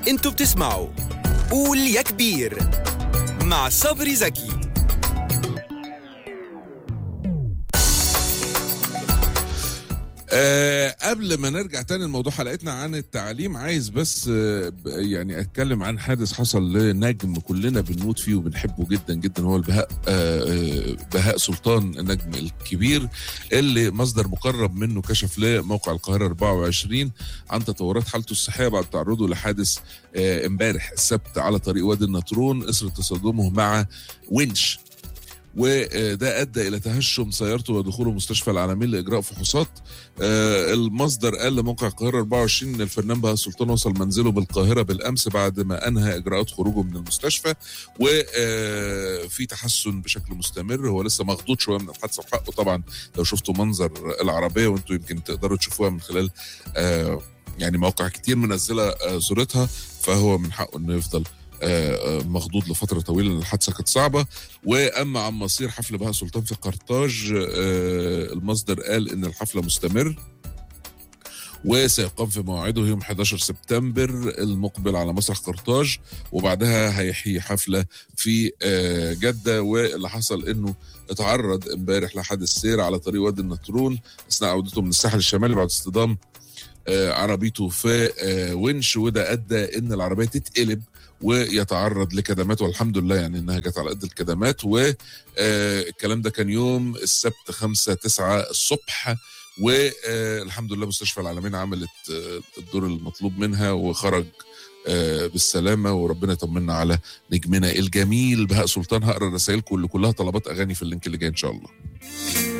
انتوا بتسمعوا قول يا كبير مع صبري زكي أه قبل ما نرجع تاني لموضوع حلقتنا عن التعليم عايز بس أه ب- يعني اتكلم عن حادث حصل لنجم كلنا بنموت فيه وبنحبه جدا جدا هو البهاء أه آه، بهاء سلطان النجم الكبير اللي مصدر مقرب منه كشف لموقع القاهره 24 عن تطورات حالته الصحيه بعد تعرضه لحادث آه، امبارح السبت على طريق وادي النطرون اثر تصادمه مع ونش وده ادى الى تهشم سيارته ودخوله مستشفى العالمين لاجراء فحوصات آه، المصدر قال لموقع القاهره 24 ان الفنان بهاء سلطان وصل منزله بالقاهره بالامس بعد ما انهى اجراءات خروجه من المستشفى وفي تحسن بشكل مستمر هو لسه مخضوض شويه من الحادثه وحقه طبعا لو شفتوا منظر العربيه وانتم يمكن تقدروا تشوفوها من خلال آه، يعني مواقع كتير منزله آه، صورتها فهو من حقه انه يفضل آه، آه، مخضوض لفتره طويله لان الحادثه كانت صعبه واما عن مصير حفل بهاء سلطان في قرطاج آه، المصدر قال ان الحفله مستمر وسيقام في موعده يوم 11 سبتمبر المقبل على مسرح قرطاج وبعدها هيحيي حفله في آه، جده واللي حصل انه اتعرض امبارح لحادث سير على طريق وادي النطرون اثناء عودته من الساحل الشمالي بعد اصطدام آه، عربيته في آه، ونش وده ادى ان العربيه تتقلب ويتعرض لكدمات والحمد لله يعني انها جت على قد الكدمات والكلام ده كان يوم السبت 5 9 الصبح والحمد لله مستشفى العالمين عملت آه، الدور المطلوب منها وخرج آه، بالسلامة وربنا يطمنا على نجمنا الجميل بهاء سلطان هقرا رسائلكم اللي كلها طلبات أغاني في اللينك اللي جاي إن شاء الله